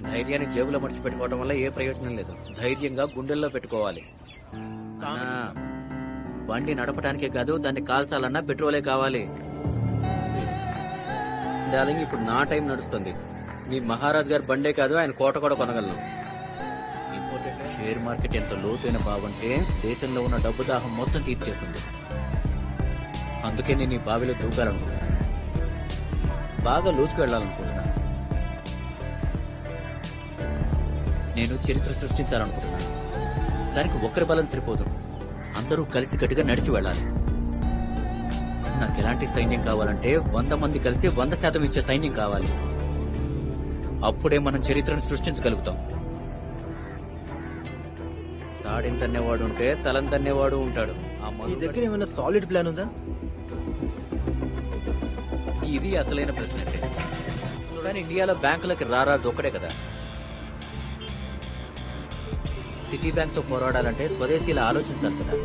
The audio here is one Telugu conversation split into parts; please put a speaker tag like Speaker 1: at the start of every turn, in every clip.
Speaker 1: ధైర్యాన్ని జేబులో మర్చి పెట్టుకోవడం వల్ల ఏ ప్రయోజనం లేదు ధైర్యంగా గుండెల్లో పెట్టుకోవాలి అన్నా, బండి నడపడానికే కాదు దాన్ని కాల్చాలన్నా పెట్రోలే కావాలి డార్లింగ్ ఇప్పుడు నా టైం నడుస్తుంది మీ మహారాజ్ గారి బండే కాదు ఆయన కోట కూడా కొనగలను షేర్ మార్కెట్ ఎంత లోతైన బావంటే దేశంలో ఉన్న డబ్బు దాహం మొత్తం తీర్చేస్తుంది అందుకే నేను ఈ బావిలో దూకాలనుకుంటున్నాను బాగా లోతుకు వెళ్ళాలనుకుంటున్నాను నేను చరిత్ర సృష్టించాలనుకుంటున్నాను దానికి ఒక్కరి బలం సరిపోదు అందరూ కలిసి గట్టిగా నడిచి వెళ్ళాలి నాకు ఎలాంటి సైన్యం కావాలంటే వంద మంది కలిసి వంద శాతం ఇచ్చే సైన్యం కావాలి అప్పుడే మనం చరిత్రను సృష్టించగలుగుతాం తాడిని తన్నేవాడు ఉంటే తలం తన్నేవాడు ఉంటాడు ఆ
Speaker 2: మీ
Speaker 1: మనుగడ-
Speaker 2: దగ్గర ఏమైనా సాలిడ్ ప్లాన్ ఉందా
Speaker 1: ఇది అసలైన ప్రశ్న అంటే కానీ ఇండియాలో బ్యాంకులకి రారాజు ఒక్కడే కదా సిటీ బ్యాంక్ తో పోరాడాలంటే స్వదేశీలా ఆలోచించాలి కదా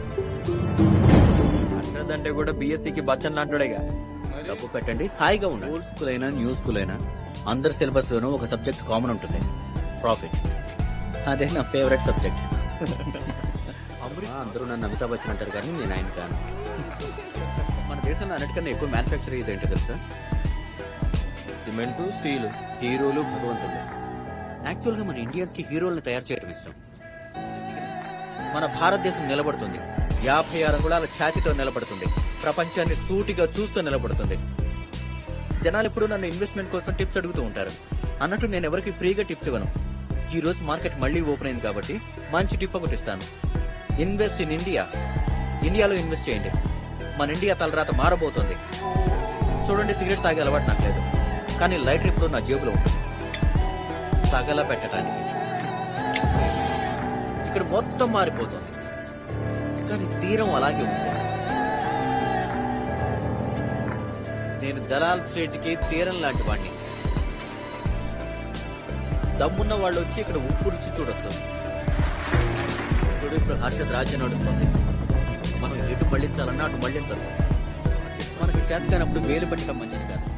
Speaker 3: అంటే కూడా బీఎస్సీకి బచ్చన్ లాంటివాడేగా
Speaker 1: డబ్బు పెట్టండి హాయిగా ఉండండి స్కూల్ స్కూల్ అయినా న్యూ స్కూల్ అయినా అందరి సిలబస్ లోనూ ఒక సబ్జెక్ట్ కామన్ ఉంటుంది ప్రాఫిట్ అదే నా ఫేవరెట్ సబ్జెక్ట్ అందరూ నన్ను అమితాబ్ బచ్చన్ అంటారు కానీ నేను ఆయన కాను మన దేశంలో అన్నిటికన్నా ఎక్కువ మ్యానుఫ్యాక్చర్ ఇదేంటో తెలుసా
Speaker 3: సిమెంట్ స్టీల్
Speaker 1: హీరోలు భగవంతుడు యాక్చువల్ గా మన ఇండియన్స్ కి హీరోలను తయారు చేయడం ఇష్టం మన భారతదేశం నిలబడుతుంది యాభై ఆరు అంగుళాల ఖ్యాతితో నిలబడుతుంది ప్రపంచాన్ని సూటిగా చూస్తూ నిలబడుతుంది జనాలు ఇప్పుడు నన్ను ఇన్వెస్ట్మెంట్ కోసం టిప్స్ అడుగుతూ ఉంటారు అన్నట్టు నేను ఎవరికి ఫ్రీగా టిప్స్ ఇవ్వను ఈ రోజు మార్కెట్ మళ్ళీ ఓపెన్ అయింది కాబట్టి మంచి టిప్ ఒకటి ఇస్తాను ఇన్వెస్ట్ ఇన్ ఇండియా ఇండియాలో ఇన్వెస్ట్ చేయండి మన ఇండియా తలరాత మారబోతోంది చూడండి సిగరెట్ తాగే అలవాటు నాకు లేదు కానీ లైటర్ ఇప్పుడు నా జేబులో ఉంటుంది తగల పెట్టడానికి ఇక్కడ మొత్తం మారిపోతుంది కానీ తీరం అలాగే ఉంది నేను దలాల్ స్ట్రీట్ కి తీరం లాంటి వాడిని దమ్మున్న వాళ్ళు వచ్చి ఇక్కడ ఉప్పు రుచి చూడొచ్చు చూడు ఇప్పుడు హర్షద్ రాజ్యం నడుస్తుంది మనం ఎటు మళ్ళించాలన్నా అటు మళ్ళించాలి మనకి చేత కానప్పుడు వేలు పెట్టడం మంచిది కాదు